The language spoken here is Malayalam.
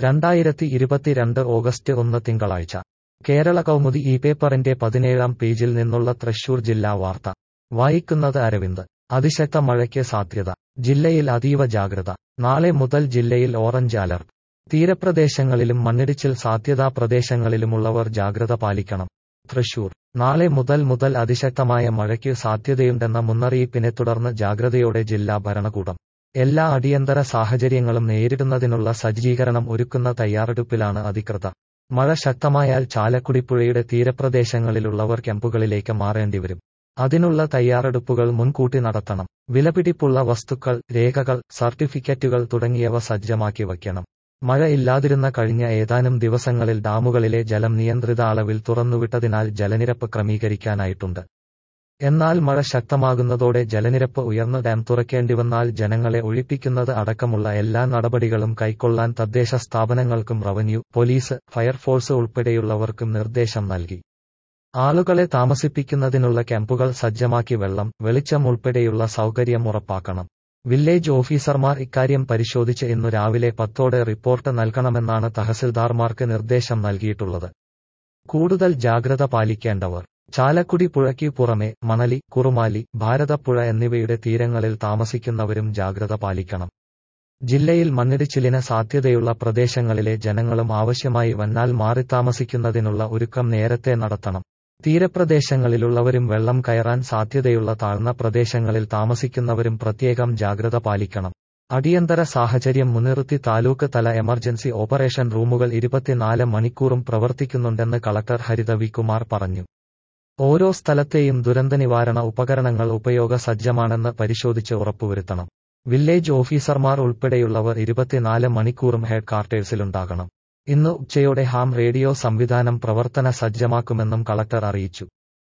രണ്ടായിരത്തി ഇരുപത്തിരണ്ട് ഓഗസ്റ്റ് ഒന്ന് തിങ്കളാഴ്ച കേരള കൗമുദി ഈ പേപ്പറിന്റെ പതിനേഴാം പേജിൽ നിന്നുള്ള തൃശൂർ ജില്ലാ വാർത്ത വായിക്കുന്നത് അരവിന്ദ് അതിശക്ത മഴയ്ക്ക് സാധ്യത ജില്ലയിൽ അതീവ ജാഗ്രത നാളെ മുതൽ ജില്ലയിൽ ഓറഞ്ച് അലർട്ട് തീരപ്രദേശങ്ങളിലും മണ്ണിടിച്ചിൽ സാധ്യതാ പ്രദേശങ്ങളിലുമുള്ളവർ ജാഗ്രത പാലിക്കണം തൃശൂർ നാളെ മുതൽ മുതൽ അതിശക്തമായ മഴയ്ക്ക് സാധ്യതയുണ്ടെന്ന മുന്നറിയിപ്പിനെ തുടർന്ന് ജാഗ്രതയോടെ ജില്ലാ ഭരണകൂടം എല്ലാ അടിയന്തര സാഹചര്യങ്ങളും നേരിടുന്നതിനുള്ള സജ്ജീകരണം ഒരുക്കുന്ന തയ്യാറെടുപ്പിലാണ് അധികൃതർ മഴ ശക്തമായാൽ ചാലക്കുടി പുഴയുടെ തീരപ്രദേശങ്ങളിലുള്ളവർ ക്യാമ്പുകളിലേക്ക് മാറേണ്ടിവരും അതിനുള്ള തയ്യാറെടുപ്പുകൾ മുൻകൂട്ടി നടത്തണം വിലപിടിപ്പുള്ള വസ്തുക്കൾ രേഖകൾ സർട്ടിഫിക്കറ്റുകൾ തുടങ്ങിയവ സജ്ജമാക്കി വയ്ക്കണം മഴ ഇല്ലാതിരുന്ന കഴിഞ്ഞ ഏതാനും ദിവസങ്ങളിൽ ഡാമുകളിലെ ജലം നിയന്ത്രിത അളവിൽ തുറന്നുവിട്ടതിനാൽ ജലനിരപ്പ് ക്രമീകരിക്കാനായിട്ടുണ്ട് എന്നാൽ മഴ ശക്തമാകുന്നതോടെ ജലനിരപ്പ് ഉയർന്ന് ഡാം തുറക്കേണ്ടിവന്നാൽ ജനങ്ങളെ ഒഴിപ്പിക്കുന്നത് അടക്കമുള്ള എല്ലാ നടപടികളും കൈക്കൊള്ളാൻ തദ്ദേശ സ്ഥാപനങ്ങൾക്കും റവന്യൂ പോലീസ് ഫയർഫോഴ്സ് ഉൾപ്പെടെയുള്ളവർക്കും നിർദ്ദേശം നൽകി ആളുകളെ താമസിപ്പിക്കുന്നതിനുള്ള ക്യാമ്പുകൾ സജ്ജമാക്കി വെള്ളം വെളിച്ചം ഉൾപ്പെടെയുള്ള സൗകര്യം ഉറപ്പാക്കണം വില്ലേജ് ഓഫീസർമാർ ഇക്കാര്യം പരിശോധിച്ച് ഇന്നു രാവിലെ പത്തോടെ റിപ്പോർട്ട് നൽകണമെന്നാണ് തഹസിൽദാർമാർക്ക് നിർദ്ദേശം നൽകിയിട്ടുള്ളത് കൂടുതൽ ജാഗ്രത പാലിക്കേണ്ടവർ ചാലക്കുടി പുഴയ്ക്ക് പുറമെ മണലി കുറുമാലി ഭാരതപ്പുഴ എന്നിവയുടെ തീരങ്ങളിൽ താമസിക്കുന്നവരും ജാഗ്രത പാലിക്കണം ജില്ലയിൽ മണ്ണിടിച്ചിലിന് സാധ്യതയുള്ള പ്രദേശങ്ങളിലെ ജനങ്ങളും ആവശ്യമായി വന്നാൽ മാറിത്താമസിക്കുന്നതിനുള്ള ഒരുക്കം നേരത്തെ നടത്തണം തീരപ്രദേശങ്ങളിലുള്ളവരും വെള്ളം കയറാൻ സാധ്യതയുള്ള താഴ്ന്ന പ്രദേശങ്ങളിൽ താമസിക്കുന്നവരും പ്രത്യേകം ജാഗ്രത പാലിക്കണം അടിയന്തര സാഹചര്യം മുൻനിർത്തി താലൂക്ക് തല എമർജൻസി ഓപ്പറേഷൻ റൂമുകൾ ഇരുപത്തിനാല് മണിക്കൂറും പ്രവർത്തിക്കുന്നുണ്ടെന്ന് കളക്ടർ ഹരിത വി കുമാർ പറഞ്ഞു ഓരോ സ്ഥലത്തെയും ദുരന്തനിവാരണ ഉപകരണങ്ങൾ ഉപയോഗ സജ്ജമാണെന്ന് പരിശോധിച്ച് ഉറപ്പുവരുത്തണം വില്ലേജ് ഓഫീസർമാർ ഉൾപ്പെടെയുള്ളവർ ഇരുപത്തിനാല് മണിക്കൂറും ഹെഡ് ക്വാർട്ടേഴ്സിലുണ്ടാകണം ഇന്ന് ഉച്ചയോടെ ഹാം റേഡിയോ സംവിധാനം പ്രവർത്തന സജ്ജമാക്കുമെന്നും കളക്ടർ അറിയിച്ചു